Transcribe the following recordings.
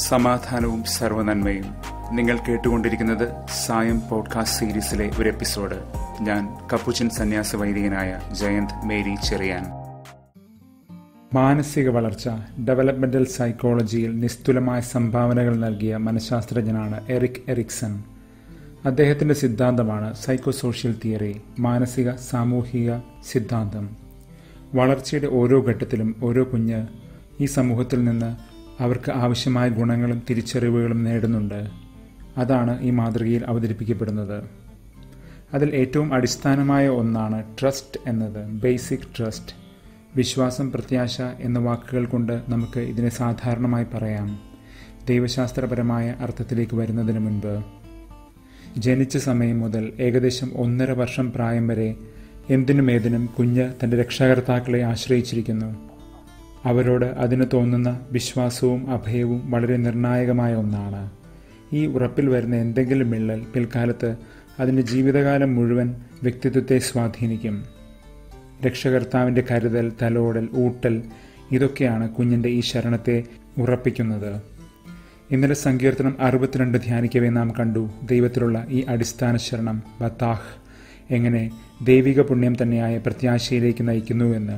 സമാധാനവും സർവനന്മയും നിങ്ങൾ കേട്ടുകൊണ്ടിരിക്കുന്നത് സായം പോഡ്കാസ്റ്റ് സീരീസിലെ ഒരു എപ്പിസോഡ് ഞാൻ കപ്പുച്ചൻ സന്യാസ വൈദികനായ ജയന്ത് മേരി ചെറിയാൻ മാനസിക വളർച്ച ഡെവലപ്മെന്റൽ സൈക്കോളജിയിൽ നിസ്തുലമായ സംഭാവനകൾ നൽകിയ മനഃശാസ്ത്രജ്ഞനാണ് എറിക് എറിക്സൺ അദ്ദേഹത്തിന്റെ സിദ്ധാന്തമാണ് സൈക്കോ സോഷ്യൽ തിയറി മാനസിക സാമൂഹിക സിദ്ധാന്തം വളർച്ചയുടെ ഓരോ ഘട്ടത്തിലും ഓരോ കുഞ്ഞ് ഈ സമൂഹത്തിൽ നിന്ന് അവർക്ക് ആവശ്യമായ ഗുണങ്ങളും തിരിച്ചറിവുകളും നേടുന്നുണ്ട് അതാണ് ഈ മാതൃകയിൽ അവതരിപ്പിക്കപ്പെടുന്നത് അതിൽ ഏറ്റവും അടിസ്ഥാനമായ ഒന്നാണ് ട്രസ്റ്റ് എന്നത് ബേസിക് ട്രസ്റ്റ് വിശ്വാസം പ്രത്യാശ എന്ന വാക്കുകൾ കൊണ്ട് നമുക്ക് ഇതിനെ സാധാരണമായി പറയാം ദൈവശാസ്ത്രപരമായ അർത്ഥത്തിലേക്ക് വരുന്നതിന് മുൻപ് ജനിച്ച സമയം മുതൽ ഏകദേശം ഒന്നര വർഷം പ്രായം വരെ എന്തിനും ഏതിനും കുഞ്ഞ് തൻ്റെ രക്ഷകർത്താക്കളെ ആശ്രയിച്ചിരിക്കുന്നു അവരോട് അതിന് തോന്നുന്ന വിശ്വാസവും അഭയവും വളരെ നിർണായകമായ ഒന്നാണ് ഈ ഉറപ്പിൽ വരുന്ന എന്തെങ്കിലും മിള്ളൽ പിൽക്കാലത്ത് അതിൻ്റെ ജീവിതകാലം മുഴുവൻ വ്യക്തിത്വത്തെ സ്വാധീനിക്കും രക്ഷകർത്താവിൻ്റെ കരുതൽ തലോടൽ ഊട്ടൽ ഇതൊക്കെയാണ് കുഞ്ഞിൻ്റെ ഈ ശരണത്തെ ഉറപ്പിക്കുന്നത് ഇന്നലെ സങ്കീർത്തനം അറുപത്തിരണ്ട് ധ്യാനിക്കവേ നാം കണ്ടു ദൈവത്തിലുള്ള ഈ അടിസ്ഥാന ശരണം ബത്താഹ് എങ്ങനെ ദൈവിക പുണ്യം തന്നെയായ പ്രത്യാശയിലേക്ക് നയിക്കുന്നുവെന്ന്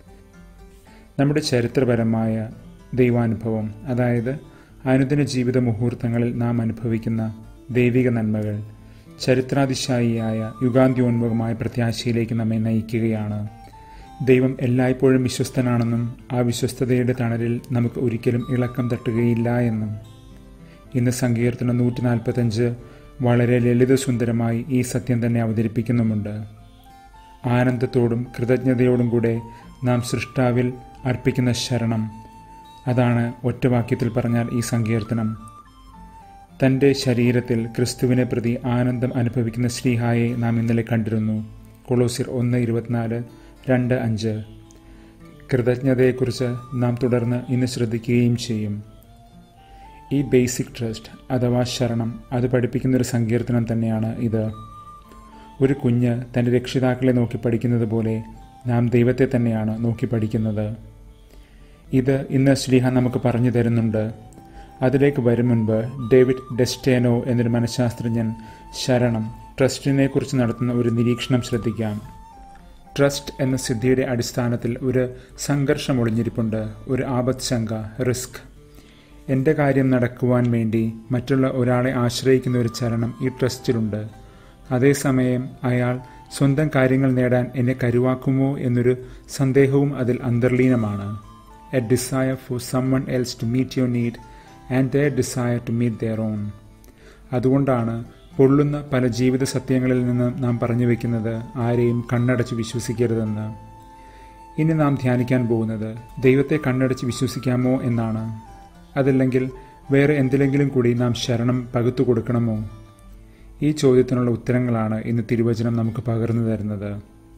നമ്മുടെ ചരിത്രപരമായ ദൈവാനുഭവം അതായത് അനുദിന ജീവിത മുഹൂർത്തങ്ങളിൽ നാം അനുഭവിക്കുന്ന ദൈവിക നന്മകൾ ചരിത്രാതിശായിയായ യുഗാന്ത്യോന്മുഖമായ പ്രത്യാശയിലേക്ക് നമ്മെ നയിക്കുകയാണ് ദൈവം എല്ലായ്പ്പോഴും വിശ്വസ്തനാണെന്നും ആ വിശ്വസ്തതയുടെ തണലിൽ നമുക്ക് ഒരിക്കലും ഇളക്കം തട്ടുകയില്ല എന്നും ഇന്ന് സങ്കീർത്തനം നൂറ്റി നാൽപ്പത്തഞ്ച് വളരെ ലളിതസുന്ദരമായി ഈ സത്യം തന്നെ അവതരിപ്പിക്കുന്നുമുണ്ട് ആനന്ദത്തോടും കൃതജ്ഞതയോടും കൂടെ നാം സൃഷ്ടാവിൽ അർപ്പിക്കുന്ന ശരണം അതാണ് ഒറ്റവാക്യത്തിൽ പറഞ്ഞാൽ ഈ സങ്കീർത്തനം തൻ്റെ ശരീരത്തിൽ ക്രിസ്തുവിനെ പ്രതി ആനന്ദം അനുഭവിക്കുന്ന ശ്രീഹായെ നാം ഇന്നലെ കണ്ടിരുന്നു കൊളോസിർ ഒന്ന് ഇരുപത്തിനാല് രണ്ട് അഞ്ച് കൃതജ്ഞതയെക്കുറിച്ച് നാം തുടർന്ന് ഇന്ന് ശ്രദ്ധിക്കുകയും ചെയ്യും ഈ ബേസിക് ട്രസ്റ്റ് അഥവാ ശരണം അത് പഠിപ്പിക്കുന്ന ഒരു സങ്കീർത്തനം തന്നെയാണ് ഇത് ഒരു കുഞ്ഞ് തൻ്റെ രക്ഷിതാക്കളെ നോക്കി പഠിക്കുന്നത് പോലെ നാം ദൈവത്തെ തന്നെയാണ് നോക്കി പഠിക്കുന്നത് ഇത് ഇന്ന് ശ്രീഹ നമുക്ക് പറഞ്ഞു തരുന്നുണ്ട് അതിലേക്ക് വരും മുൻപ് ഡേവിഡ് ഡെസ്റ്റേനോ എന്നൊരു മനഃശാസ്ത്രജ്ഞൻ ശരണം ട്രസ്റ്റിനെ കുറിച്ച് നടത്തുന്ന ഒരു നിരീക്ഷണം ശ്രദ്ധിക്കാം ട്രസ്റ്റ് എന്ന സിദ്ധിയുടെ അടിസ്ഥാനത്തിൽ ഒരു സംഘർഷം ഒളിഞ്ഞിരിപ്പുണ്ട് ഒരു ആപത്ശങ്ക റിസ്ക് എൻ്റെ കാര്യം നടക്കുവാൻ വേണ്ടി മറ്റുള്ള ഒരാളെ ആശ്രയിക്കുന്ന ഒരു ചരണം ഈ ട്രസ്റ്റിലുണ്ട് അതേസമയം അയാൾ സ്വന്തം കാര്യങ്ങൾ നേടാൻ എന്നെ കരുവാക്കുമോ എന്നൊരു സന്ദേഹവും അതിൽ അന്തർലീനമാണ് a desire for someone else to meet your need and their desire to meet their own അതുകൊണ്ടാണ് പൊള്ളുന്ന പല ജീവിത സത്യങ്ങളിൽ നിന്ന് നാം പറഞ്ഞു വയ്ക്കുന്നത് ആരെയും കണ്ണടച്ച് വിശ്വസിക്കരുതെന്ന് ഇനി നാം ധ്യാനിക്കാൻ പോകുന്നത് ദൈവത്തെ കണ്ണടച്ച് വിശ്വസിക്കാമോ എന്നാണ് അതല്ലെങ്കിൽ വേറെ എന്തിലെങ്കിലും കൂടി നാം ശരണം പകുത്തു കൊടുക്കണമോ ഈ ചോദ്യത്തിനുള്ള ഉത്തരങ്ങളാണ് ഇന്ന് തിരുവചനം നമുക്ക് പകർന്നു തരുന്നത്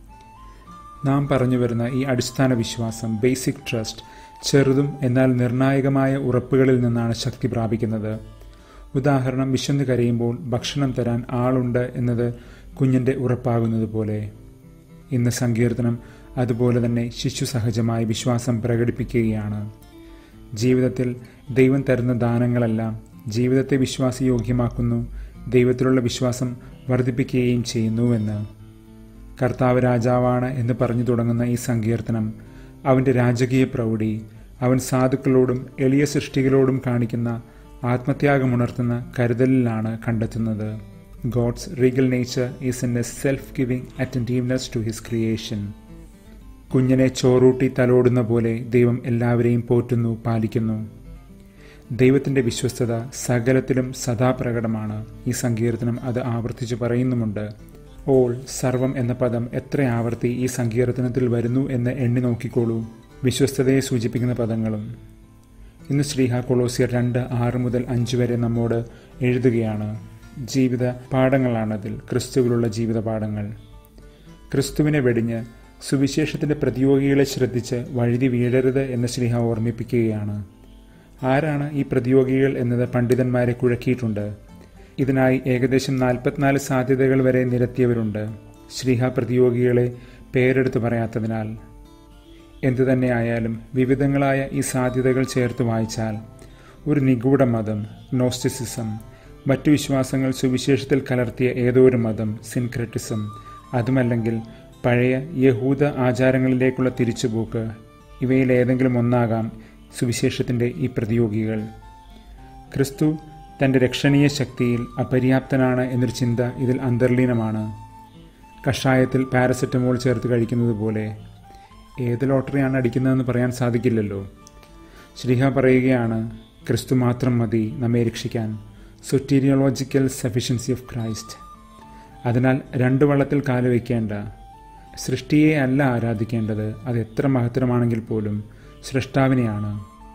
നാം പറഞ്ഞു വരുന്ന ഈ അടിസ്ഥാന വിശ്വാസം ബേസിക് ട്രസ്റ്റ് ചെറുതും എന്നാൽ നിർണായകമായ ഉറപ്പുകളിൽ നിന്നാണ് ശക്തി പ്രാപിക്കുന്നത് ഉദാഹരണം വിശന്ന് കരയുമ്പോൾ ഭക്ഷണം തരാൻ ആളുണ്ട് എന്നത് കുഞ്ഞിൻ്റെ ഉറപ്പാകുന്നത് പോലെ ഇന്ന് സങ്കീർത്തനം അതുപോലെ തന്നെ ശിശു സഹജമായ വിശ്വാസം പ്രകടിപ്പിക്കുകയാണ് ജീവിതത്തിൽ ദൈവം തരുന്ന ദാനങ്ങളെല്ലാം ജീവിതത്തെ വിശ്വാസയോഗ്യമാക്കുന്നു ദൈവത്തിലുള്ള വിശ്വാസം വർദ്ധിപ്പിക്കുകയും ചെയ്യുന്നുവെന്ന് കർത്താവ് രാജാവാണ് എന്ന് പറഞ്ഞു തുടങ്ങുന്ന ഈ സങ്കീർത്തനം അവൻ്റെ രാജകീയ പ്രൗഢി അവൻ സാധുക്കളോടും എളിയ സൃഷ്ടികളോടും കാണിക്കുന്ന ആത്മത്യാഗമുണർത്തുന്ന കരുതലിലാണ് കണ്ടെത്തുന്നത് God's regal nature is in a self giving attentiveness to his creation കുഞ്ഞിനെ ചോറൂട്ടി തലോടുന്ന പോലെ ദൈവം എല്ലാവരെയും പോറ്റുന്നു പാലിക്കുന്നു ദൈവത്തിൻ്റെ വിശ്വസ്തത സകലത്തിലും സദാ പ്രകടമാണ് ഈ സങ്കീർത്തനം അത് ആവർത്തിച്ച് പറയുന്നുമുണ്ട് ഓൾ സർവം എന്ന പദം എത്ര ആവർത്തി ഈ സങ്കീർത്തനത്തിൽ വരുന്നു എന്ന് എണ്ണി നോക്കിക്കോളൂ വിശ്വസ്തതയെ സൂചിപ്പിക്കുന്ന പദങ്ങളും ഇന്ന് ശ്രീഹ കൊളോസിയർ രണ്ട് ആറ് മുതൽ അഞ്ച് വരെ നമ്മോട് എഴുതുകയാണ് ജീവിത പാഠങ്ങളാണതിൽ ക്രിസ്തുവിലുള്ള ജീവിത പാഠങ്ങൾ ക്രിസ്തുവിനെ വെടിഞ്ഞ് സുവിശേഷത്തിൻ്റെ പ്രതിയോഗികളെ ശ്രദ്ധിച്ച് വഴുതി വീഴരുത് എന്ന് ശ്രീഹ ഓർമ്മിപ്പിക്കുകയാണ് ആരാണ് ഈ പ്രതിയോഗികൾ എന്നത് പണ്ഡിതന്മാരെ കുഴക്കിയിട്ടുണ്ട് ഇതിനായി ഏകദേശം നാൽപ്പത്തിനാല് സാധ്യതകൾ വരെ നിരത്തിയവരുണ്ട് ശ്രീഹ പ്രതിയോഗികളെ പേരെടുത്ത് പറയാത്തതിനാൽ എന്തുതന്നെയായാലും വിവിധങ്ങളായ ഈ സാധ്യതകൾ ചേർത്ത് വായിച്ചാൽ ഒരു നിഗൂഢ മതം നോസ്റ്റിസിസം മറ്റു വിശ്വാസങ്ങൾ സുവിശേഷത്തിൽ കലർത്തിയ ഏതോ ഒരു മതം സിൻക്രറ്റിസം അതുമല്ലെങ്കിൽ പഴയ യഹൂദ ആചാരങ്ങളിലേക്കുള്ള തിരിച്ചുപോക്ക് ഇവയിൽ ഏതെങ്കിലും ഒന്നാകാം സുവിശേഷത്തിൻ്റെ ഈ പ്രതിയോഗികൾ ക്രിസ്തു തൻ്റെ രക്ഷണീയ ശക്തിയിൽ അപര്യാപ്തനാണ് എന്നൊരു ചിന്ത ഇതിൽ അന്തർലീനമാണ് കഷായത്തിൽ പാരസെറ്റമോൾ ചേർത്ത് കഴിക്കുന്നത് പോലെ ഏത് ലോട്ടറിയാണ് അടിക്കുന്നതെന്ന് പറയാൻ സാധിക്കില്ലല്ലോ ശ്രീഹ പറയുകയാണ് ക്രിസ്തു മാത്രം മതി നമ്മെ രക്ഷിക്കാൻ സുറ്റീരിയോളജിക്കൽ സഫിഷ്യൻസി ഓഫ് ക്രൈസ്റ്റ് അതിനാൽ രണ്ട് വള്ളത്തിൽ കാല് വയ്ക്കേണ്ട സൃഷ്ടിയെ അല്ല ആരാധിക്കേണ്ടത് അത് എത്ര മഹത്തരമാണെങ്കിൽ പോലും സൃഷ്ടാവിനെയാണ്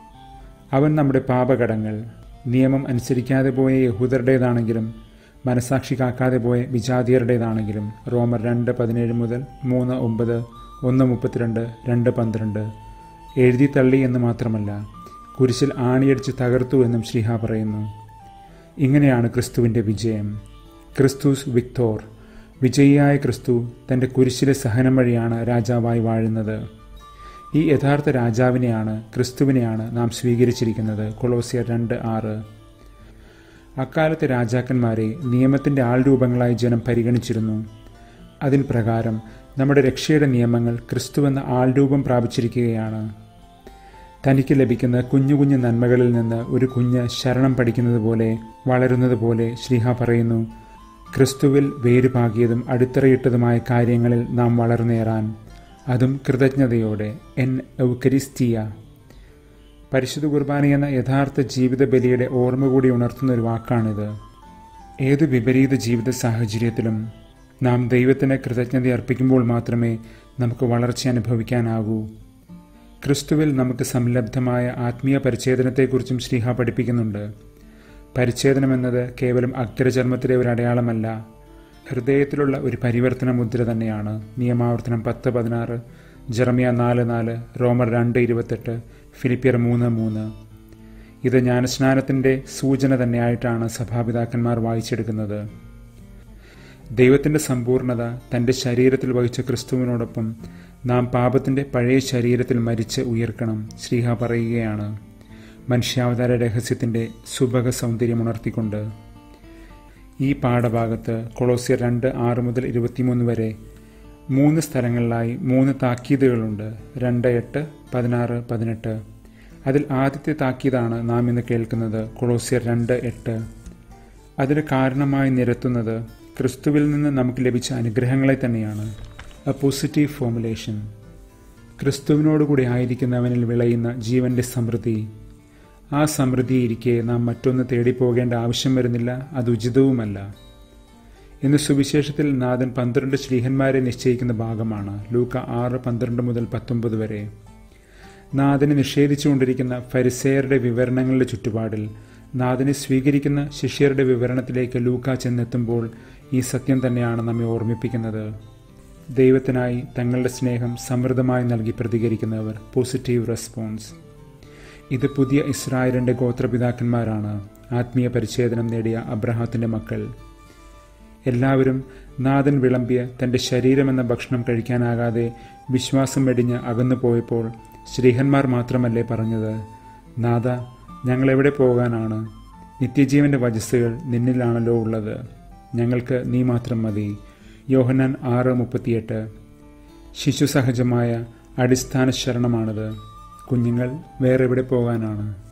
അവൻ നമ്മുടെ പാപകടങ്ങൾ നിയമം അനുസരിക്കാതെ പോയ യഹൂദരുടേതാണെങ്കിലും മനസാക്ഷി കാക്കാതെ പോയ വിജാതിയരുടേതാണെങ്കിലും റോമർ രണ്ട് പതിനേഴ് മുതൽ മൂന്ന് ഒമ്പത് ഒന്ന് മുപ്പത്തിരണ്ട് രണ്ട് പന്ത്രണ്ട് എഴുതി തള്ളി എന്ന് മാത്രമല്ല കുരിശിൽ ആണിയടിച്ച് തകർത്തു എന്നും ശ്രീഹ പറയുന്നു ഇങ്ങനെയാണ് ക്രിസ്തുവിൻ്റെ വിജയം ക്രിസ്തുസ് വിക്ടോർ വിജയിയായ ക്രിസ്തു തൻ്റെ കുരിശിലെ സഹനം വഴിയാണ് രാജാവായി വാഴുന്നത് ഈ യഥാർത്ഥ രാജാവിനെയാണ് ക്രിസ്തുവിനെയാണ് നാം സ്വീകരിച്ചിരിക്കുന്നത് കൊളോസിയർ രണ്ട് ആറ് അക്കാലത്തെ രാജാക്കന്മാരെ നിയമത്തിൻ്റെ ആൾരൂപങ്ങളായി ജനം പരിഗണിച്ചിരുന്നു അതിൻ പ്രകാരം നമ്മുടെ രക്ഷയുടെ നിയമങ്ങൾ ക്രിസ്തുവെന്ന ആൾരൂപം പ്രാപിച്ചിരിക്കുകയാണ് തനിക്ക് ലഭിക്കുന്ന കുഞ്ഞു കുഞ്ഞു നന്മകളിൽ നിന്ന് ഒരു കുഞ്ഞ് ശരണം പഠിക്കുന്നത് പോലെ വളരുന്നത് പോലെ ശ്രീഹ പറയുന്നു ക്രിസ്തുവിൽ വേരുപാകിയതും അടിത്തറയിട്ടതുമായ കാര്യങ്ങളിൽ നാം വളർന്നേറാൻ അതും കൃതജ്ഞതയോടെ എൻ ഔക്കരിസ്റ്റിയ പരിശുദ്ധ കുർബാന എന്ന യഥാർത്ഥ ജീവിത ബലിയുടെ ഓർമ്മ കൂടി ഉണർത്തുന്ന ഒരു വാക്കാണിത് ഏതു വിപരീത ജീവിത സാഹചര്യത്തിലും നാം ദൈവത്തിന് കൃതജ്ഞത അർപ്പിക്കുമ്പോൾ മാത്രമേ നമുക്ക് വളർച്ച അനുഭവിക്കാനാകൂ ക്രിസ്തുവിൽ നമുക്ക് സംലബ്ധമായ ആത്മീയ പരിച്ഛേദനത്തെക്കുറിച്ചും ശ്രീഹ പഠിപ്പിക്കുന്നുണ്ട് പരിച്ഛേദനം എന്നത് കേവലം അഗ്രചർമ്മത്തിലെ ഒരു അടയാളമല്ല ഹൃദയത്തിലുള്ള ഒരു പരിവർത്തന മുദ്ര തന്നെയാണ് നിയമാവർത്തനം പത്ത് പതിനാറ് ജെറമിയ നാല് നാല് റോമർ രണ്ട് ഇരുപത്തെട്ട് ഫിലിപ്പിയർ മൂന്ന് മൂന്ന് ഇത് ജ്ഞാനസ്നാനത്തിൻ്റെ സൂചന തന്നെയായിട്ടാണ് സഭാപിതാക്കന്മാർ വായിച്ചെടുക്കുന്നത് ദൈവത്തിൻ്റെ സമ്പൂർണത തൻ്റെ ശരീരത്തിൽ വഹിച്ച ക്രിസ്തുവിനോടൊപ്പം നാം പാപത്തിൻ്റെ പഴയ ശരീരത്തിൽ മരിച്ച് ഉയർക്കണം ശ്രീഹ പറയുകയാണ് മനുഷ്യാവതാര രഹസ്യത്തിൻ്റെ സുഭഗ സൗന്ദര്യം ഉണർത്തിക്കൊണ്ട് ഈ പാഠഭാഗത്ത് കൊളോസിയർ രണ്ട് ആറ് മുതൽ ഇരുപത്തിമൂന്ന് വരെ മൂന്ന് സ്ഥലങ്ങളിലായി മൂന്ന് താക്കീതുകളുണ്ട് രണ്ട് എട്ട് പതിനാറ് പതിനെട്ട് അതിൽ ആദ്യത്തെ താക്കീതാണ് നാം ഇന്ന് കേൾക്കുന്നത് കൊളോസിയർ രണ്ട് എട്ട് അതിന് കാരണമായി നിരത്തുന്നത് ക്രിസ്തുവിൽ നിന്ന് നമുക്ക് ലഭിച്ച അനുഗ്രഹങ്ങളെ തന്നെയാണ് എ പോസിറ്റീവ് ഫോമുലേഷൻ ക്രിസ്തുവിനോടുകൂടി ആയിരിക്കുന്നവനിൽ വിളയുന്ന ജീവന്റെ സമൃദ്ധി ആ സമൃദ്ധി ഇരിക്കെ നാം മറ്റൊന്ന് തേടിപ്പോകേണ്ട ആവശ്യം വരുന്നില്ല അത് ഉചിതവുമല്ല ഇന്ന് സുവിശേഷത്തിൽ നാഥൻ പന്ത്രണ്ട് ശ്രീഹന്മാരെ നിശ്ചയിക്കുന്ന ഭാഗമാണ് ലൂക്ക ആറ് പന്ത്രണ്ട് മുതൽ പത്തൊമ്പത് വരെ നാഥനെ നിഷേധിച്ചുകൊണ്ടിരിക്കുന്ന ഫരിസേയരുടെ വിവരണങ്ങളുടെ ചുറ്റുപാടിൽ നാഥനെ സ്വീകരിക്കുന്ന ശിഷ്യരുടെ വിവരണത്തിലേക്ക് ലൂക്ക ചെന്നെത്തുമ്പോൾ ഈ സത്യം തന്നെയാണ് നമ്മെ ഓർമ്മിപ്പിക്കുന്നത് ദൈവത്തിനായി തങ്ങളുടെ സ്നേഹം സമൃദ്ധമായി നൽകി പ്രതികരിക്കുന്നവർ പോസിറ്റീവ് റെസ്പോൺസ് ഇത് പുതിയ ഇസ്രായേലിൻ്റെ ഗോത്രപിതാക്കന്മാരാണ് ആത്മീയ പരിച്ഛേദനം നേടിയ അബ്രഹാത്തിൻ്റെ മക്കൾ എല്ലാവരും നാഥൻ വിളമ്പിയ തൻ്റെ ശരീരമെന്ന ഭക്ഷണം കഴിക്കാനാകാതെ വിശ്വാസം വെടിഞ്ഞ് അകന്നു പോയപ്പോൾ ശ്രീഹന്മാർ മാത്രമല്ലേ പറഞ്ഞത് നാഥ ഞങ്ങളെവിടെ പോകാനാണ് നിത്യജീവന്റെ വജസ്സുകൾ നിന്നിലാണല്ലോ ഉള്ളത് ഞങ്ങൾക്ക് നീ മാത്രം മതി യോഹന്നാൻ ആറ് മുപ്പത്തിയെട്ട് ശിശുസഹജമായ അടിസ്ഥാന ശരണമാണിത് കുഞ്ഞുങ്ങൾ വേറെ എവിടെ പോകാനാണ്